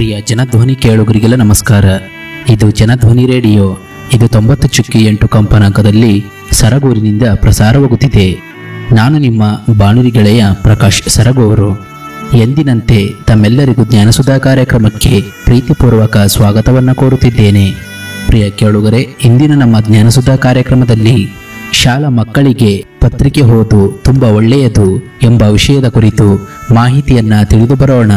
ಪ್ರಿಯ ಜನಧ್ವನಿ ಕೇಳುಗರಿಗೆಲ್ಲ ನಮಸ್ಕಾರ ಇದು ಜನಧ್ವನಿ ರೇಡಿಯೋ ಇದು ತೊಂಬತ್ತು ಚುಕ್ಕಿ ಎಂಟು ಕಂಪನಾಂಕದಲ್ಲಿ ಸರಗೂರಿನಿಂದ ಪ್ರಸಾರವಾಗುತ್ತಿದೆ ನಾನು ನಿಮ್ಮ ಬಾನುಲಿ ಗೆಳೆಯ ಪ್ರಕಾಶ್ ಸರಗೂರು ಎಂದಿನಂತೆ ತಮ್ಮೆಲ್ಲರಿಗೂ ಜ್ಞಾನಸುಧಾ ಕಾರ್ಯಕ್ರಮಕ್ಕೆ ಪ್ರೀತಿಪೂರ್ವಕ ಸ್ವಾಗತವನ್ನು ಕೋರುತ್ತಿದ್ದೇನೆ ಪ್ರಿಯ ಕೇಳುಗರೆ ಇಂದಿನ ನಮ್ಮ ಜ್ಞಾನಸುಧಾ ಕಾರ್ಯಕ್ರಮದಲ್ಲಿ ಶಾಲಾ ಮಕ್ಕಳಿಗೆ ಪತ್ರಿಕೆ ಓದು ತುಂಬ ಒಳ್ಳೆಯದು ಎಂಬ ವಿಷಯದ ಕುರಿತು ಮಾಹಿತಿಯನ್ನ ತಿಳಿದು ಬರೋಣ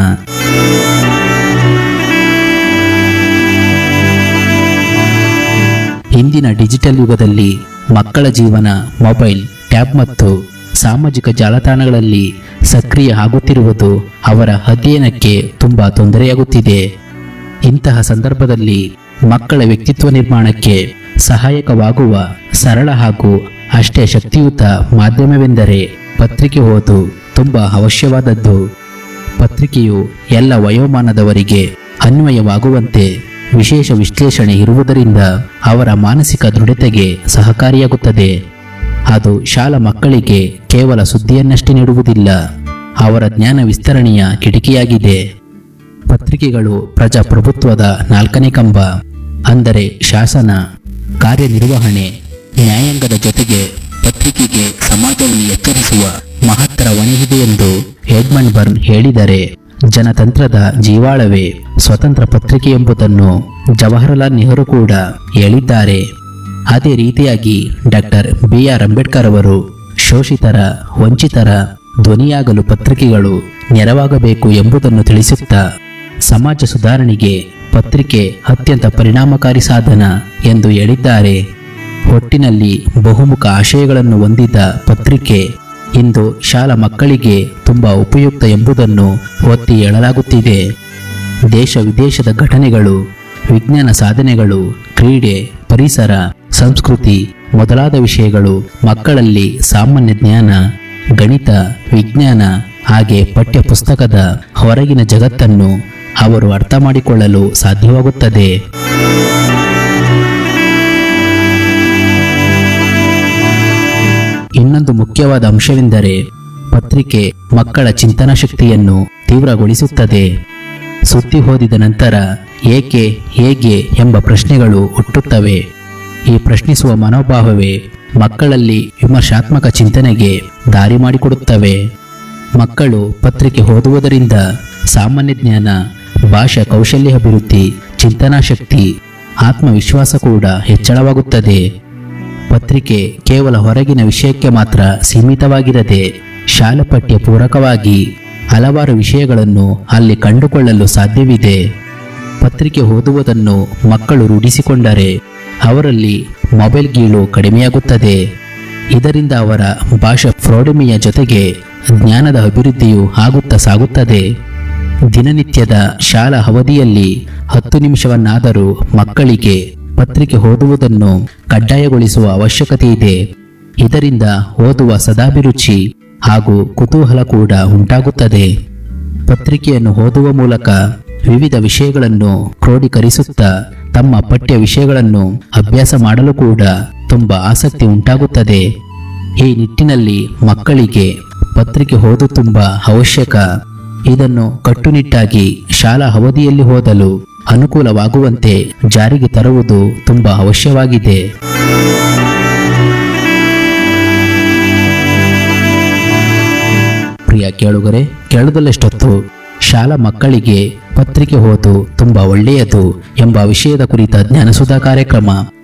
ಇಂದಿನ ಡಿಜಿಟಲ್ ಯುಗದಲ್ಲಿ ಮಕ್ಕಳ ಜೀವನ ಮೊಬೈಲ್ ಟ್ಯಾಬ್ ಮತ್ತು ಸಾಮಾಜಿಕ ಜಾಲತಾಣಗಳಲ್ಲಿ ಸಕ್ರಿಯ ಆಗುತ್ತಿರುವುದು ಅವರ ಅಧ್ಯಯನಕ್ಕೆ ತುಂಬ ತೊಂದರೆಯಾಗುತ್ತಿದೆ ಇಂತಹ ಸಂದರ್ಭದಲ್ಲಿ ಮಕ್ಕಳ ವ್ಯಕ್ತಿತ್ವ ನಿರ್ಮಾಣಕ್ಕೆ ಸಹಾಯಕವಾಗುವ ಸರಳ ಹಾಗೂ ಅಷ್ಟೇ ಶಕ್ತಿಯುತ ಮಾಧ್ಯಮವೆಂದರೆ ಪತ್ರಿಕೆ ಓದು ತುಂಬ ಅವಶ್ಯವಾದದ್ದು ಪತ್ರಿಕೆಯು ಎಲ್ಲ ವಯೋಮಾನದವರಿಗೆ ಅನ್ವಯವಾಗುವಂತೆ ವಿಶೇಷ ವಿಶ್ಲೇಷಣೆ ಇರುವುದರಿಂದ ಅವರ ಮಾನಸಿಕ ದೃಢತೆಗೆ ಸಹಕಾರಿಯಾಗುತ್ತದೆ ಅದು ಶಾಲಾ ಮಕ್ಕಳಿಗೆ ಕೇವಲ ಸುದ್ದಿಯನ್ನಷ್ಟೇ ನೀಡುವುದಿಲ್ಲ ಅವರ ಜ್ಞಾನ ವಿಸ್ತರಣೆಯ ಕಿಟಕಿಯಾಗಿದೆ ಪತ್ರಿಕೆಗಳು ಪ್ರಜಾಪ್ರಭುತ್ವದ ನಾಲ್ಕನೇ ಕಂಬ ಅಂದರೆ ಶಾಸನ ಕಾರ್ಯನಿರ್ವಹಣೆ ನ್ಯಾಯಾಂಗದ ಜೊತೆಗೆ ಪತ್ರಿಕೆಗೆ ಸಮಾಜವನ್ನು ಎಚ್ಚರಿಸುವ ಮಹತ್ತರ ಹೊಣೆ ಇದೆ ಎಂದು ಎಡ್ಮಂಡ್ ಬರ್ನ್ ಹೇಳಿದರೆ ಜನತಂತ್ರದ ಜೀವಾಳವೇ ಸ್ವತಂತ್ರ ಪತ್ರಿಕೆ ಎಂಬುದನ್ನು ಜವಾಹರಲಾಲ್ ನೆಹರು ಕೂಡ ಹೇಳಿದ್ದಾರೆ ಅದೇ ರೀತಿಯಾಗಿ ಡಾಕ್ಟರ್ ಬಿ ಆರ್ ಅಂಬೇಡ್ಕರ್ ಅವರು ಶೋಷಿತರ ವಂಚಿತರ ಧ್ವನಿಯಾಗಲು ಪತ್ರಿಕೆಗಳು ನೆರವಾಗಬೇಕು ಎಂಬುದನ್ನು ತಿಳಿಸುತ್ತಾ ಸಮಾಜ ಸುಧಾರಣೆಗೆ ಪತ್ರಿಕೆ ಅತ್ಯಂತ ಪರಿಣಾಮಕಾರಿ ಸಾಧನ ಎಂದು ಹೇಳಿದ್ದಾರೆ ಒಟ್ಟಿನಲ್ಲಿ ಬಹುಮುಖ ಆಶಯಗಳನ್ನು ಹೊಂದಿದ್ದ ಪತ್ರಿಕೆ ಇಂದು ಶಾಲಾ ಮಕ್ಕಳಿಗೆ ತುಂಬಾ ಉಪಯುಕ್ತ ಎಂಬುದನ್ನು ಒತ್ತಿ ಹೇಳಲಾಗುತ್ತಿದೆ ದೇಶ ವಿದೇಶದ ಘಟನೆಗಳು ವಿಜ್ಞಾನ ಸಾಧನೆಗಳು ಕ್ರೀಡೆ ಪರಿಸರ ಸಂಸ್ಕೃತಿ ಮೊದಲಾದ ವಿಷಯಗಳು ಮಕ್ಕಳಲ್ಲಿ ಸಾಮಾನ್ಯ ಜ್ಞಾನ ಗಣಿತ ವಿಜ್ಞಾನ ಹಾಗೆ ಪಠ್ಯ ಪುಸ್ತಕದ ಹೊರಗಿನ ಜಗತ್ತನ್ನು ಅವರು ಅರ್ಥ ಮಾಡಿಕೊಳ್ಳಲು ಸಾಧ್ಯವಾಗುತ್ತದೆ ಇನ್ನೊಂದು ಮುಖ್ಯವಾದ ಅಂಶವೆಂದರೆ ಪತ್ರಿಕೆ ಮಕ್ಕಳ ಚಿಂತನಾ ಶಕ್ತಿಯನ್ನು ತೀವ್ರಗೊಳಿಸುತ್ತದೆ ಸುದ್ದಿ ಓದಿದ ನಂತರ ಏಕೆ ಹೇಗೆ ಎಂಬ ಪ್ರಶ್ನೆಗಳು ಹುಟ್ಟುತ್ತವೆ ಈ ಪ್ರಶ್ನಿಸುವ ಮನೋಭಾವವೇ ಮಕ್ಕಳಲ್ಲಿ ವಿಮರ್ಶಾತ್ಮಕ ಚಿಂತನೆಗೆ ದಾರಿ ಮಾಡಿಕೊಡುತ್ತವೆ ಮಕ್ಕಳು ಪತ್ರಿಕೆ ಓದುವುದರಿಂದ ಸಾಮಾನ್ಯ ಜ್ಞಾನ ಭಾಷಾ ಕೌಶಲ್ಯ ಅಭಿವೃದ್ಧಿ ಚಿಂತನಾ ಶಕ್ತಿ ಆತ್ಮವಿಶ್ವಾಸ ಕೂಡ ಹೆಚ್ಚಳವಾಗುತ್ತದೆ ಪತ್ರಿಕೆ ಕೇವಲ ಹೊರಗಿನ ವಿಷಯಕ್ಕೆ ಮಾತ್ರ ಸೀಮಿತವಾಗಿರದೆ ಶಾಲಾ ಪಠ್ಯ ಪೂರಕವಾಗಿ ಹಲವಾರು ವಿಷಯಗಳನ್ನು ಅಲ್ಲಿ ಕಂಡುಕೊಳ್ಳಲು ಸಾಧ್ಯವಿದೆ ಪತ್ರಿಕೆ ಓದುವುದನ್ನು ಮಕ್ಕಳು ರೂಢಿಸಿಕೊಂಡರೆ ಅವರಲ್ಲಿ ಮೊಬೈಲ್ ಗೀಳು ಕಡಿಮೆಯಾಗುತ್ತದೆ ಇದರಿಂದ ಅವರ ಭಾಷಾ ಪ್ರೌಢಿಮೆಯ ಜೊತೆಗೆ ಜ್ಞಾನದ ಅಭಿವೃದ್ಧಿಯು ಆಗುತ್ತಾ ಸಾಗುತ್ತದೆ ದಿನನಿತ್ಯದ ಶಾಲಾ ಅವಧಿಯಲ್ಲಿ ಹತ್ತು ನಿಮಿಷವನ್ನಾದರೂ ಮಕ್ಕಳಿಗೆ ಪತ್ರಿಕೆ ಓದುವುದನ್ನು ಕಡ್ಡಾಯಗೊಳಿಸುವ ಅವಶ್ಯಕತೆ ಇದೆ ಇದರಿಂದ ಓದುವ ಸದಾಭಿರುಚಿ ಹಾಗೂ ಕುತೂಹಲ ಕೂಡ ಉಂಟಾಗುತ್ತದೆ ಪತ್ರಿಕೆಯನ್ನು ಓದುವ ಮೂಲಕ ವಿವಿಧ ವಿಷಯಗಳನ್ನು ಕ್ರೋಢೀಕರಿಸುತ್ತಾ ತಮ್ಮ ಪಠ್ಯ ವಿಷಯಗಳನ್ನು ಅಭ್ಯಾಸ ಮಾಡಲು ಕೂಡ ತುಂಬ ಆಸಕ್ತಿ ಉಂಟಾಗುತ್ತದೆ ಈ ನಿಟ್ಟಿನಲ್ಲಿ ಮಕ್ಕಳಿಗೆ ಪತ್ರಿಕೆ ಓದು ತುಂಬ ಅವಶ್ಯಕ ಇದನ್ನು ಕಟ್ಟುನಿಟ್ಟಾಗಿ ಶಾಲಾ ಅವಧಿಯಲ್ಲಿ ಓದಲು ಅನುಕೂಲವಾಗುವಂತೆ ಜಾರಿಗೆ ತರುವುದು ತುಂಬ ಅವಶ್ಯವಾಗಿದೆ ಪ್ರಿಯ ಕೇಳುಗರೆ ಕೇಳದಲ್ಲೆಷ್ಟೊತ್ತು ಶಾಲಾ ಮಕ್ಕಳಿಗೆ ಪತ್ರಿಕೆ ಓದು ತುಂಬ ಒಳ್ಳೆಯದು ಎಂಬ ವಿಷಯದ ಕುರಿತ ಜ್ಞಾನಸುಧಾ ಕಾರ್ಯಕ್ರಮ